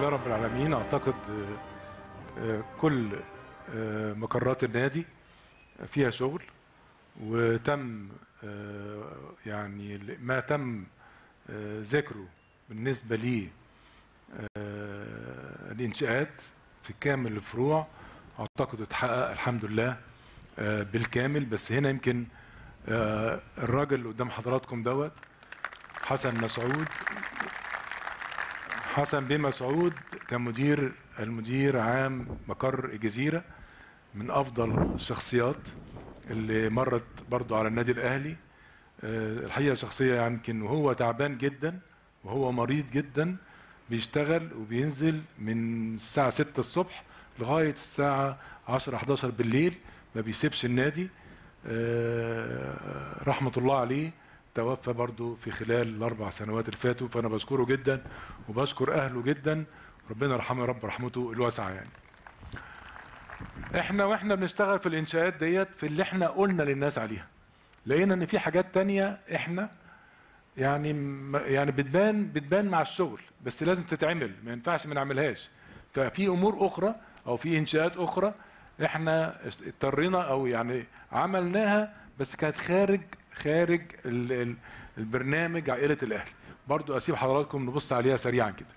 لله رب العالمين اعتقد آه، كل آه، مقرات النادي فيها شغل وتم آه، يعني ما تم آه، ذكره بالنسبه لي آه، الانشاءات في كامل الفروع اعتقد اتحقق الحمد لله آه، بالكامل بس هنا يمكن آه، الراجل اللي قدام حضراتكم دوت حسن مسعود حسن بيه مسعود كان مدير المدير عام مقر الجزيرة من أفضل الشخصيات اللي مرت برضو على النادي الأهلي آه، الحقيقة شخصية يمكن وهو تعبان جدا وهو مريض جدا بيشتغل وبينزل من الساعة 6 الصبح لغاية الساعة 10 11 بالليل ما بيسيبش النادي آه، رحمة الله عليه توفى برضو في خلال الأربع سنوات اللي فاتوا فأنا بشكره جدا وبشكر أهله جدا ربنا يرحمه يا رب رحمته الواسعة يعني احنا واحنا بنشتغل في الانشاءات ديت في اللي احنا قلنا للناس عليها لقينا ان في حاجات تانية احنا يعني م- يعني بتبان بتبان مع الشغل بس لازم تتعمل ما ينفعش ما نعملهاش ففي امور اخرى او في انشاءات اخرى احنا اشت- اضطرينا او يعني عملناها بس كانت خارج خارج ال- ال- البرنامج عائله الاهلي برضو اسيب حضراتكم نبص عليها سريعا كده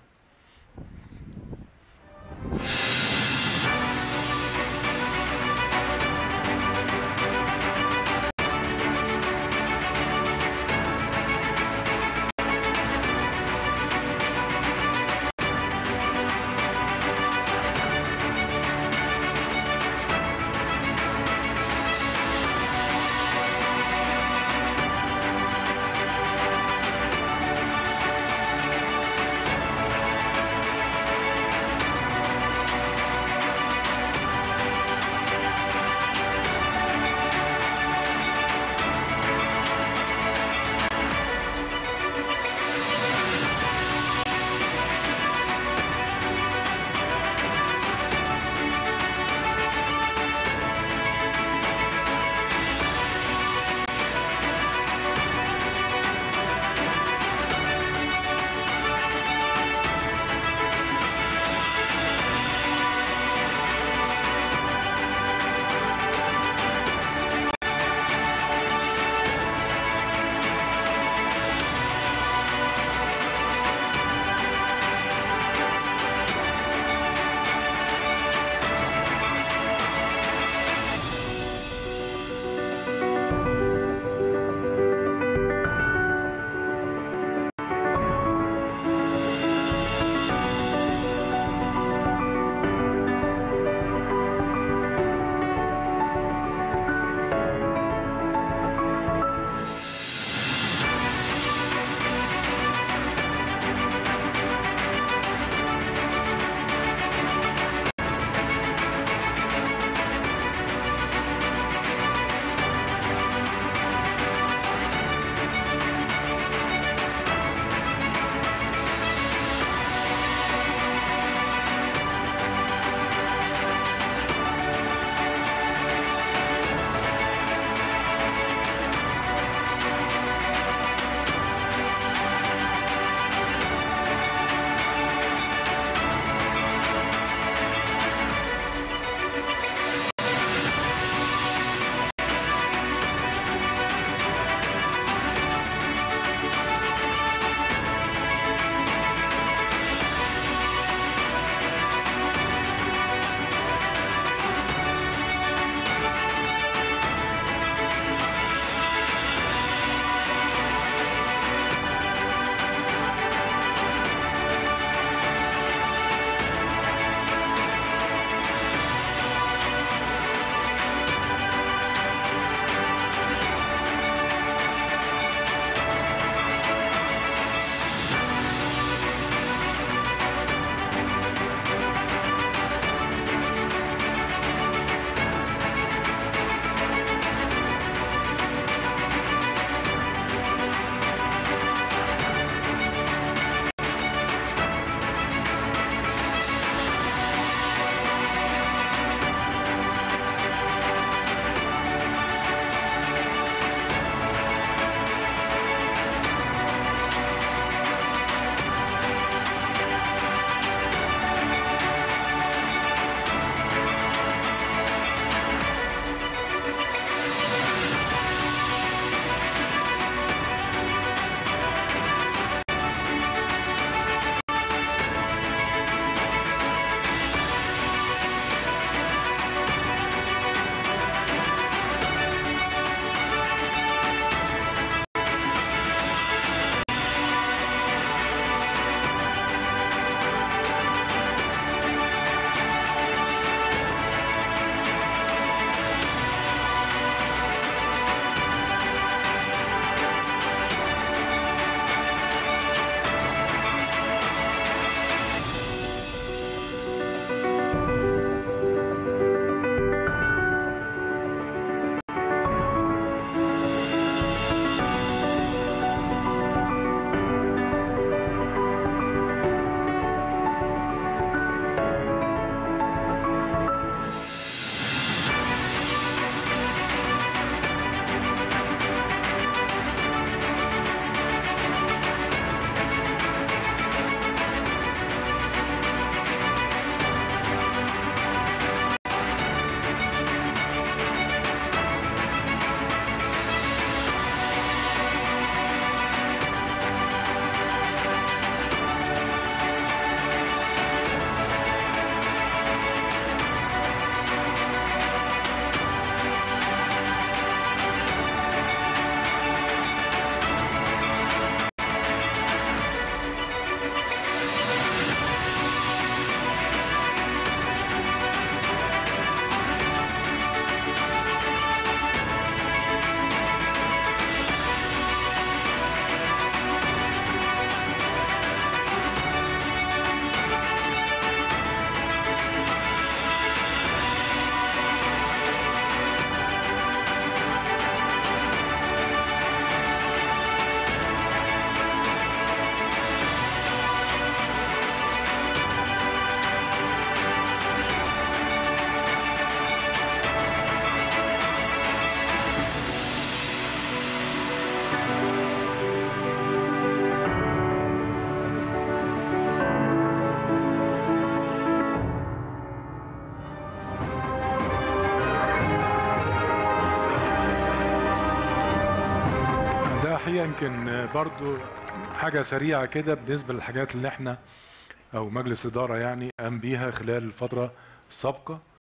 الحقيقه يمكن برضو حاجه سريعه كده بالنسبه للحاجات اللي احنا او مجلس اداره يعني قام بيها خلال الفتره السابقه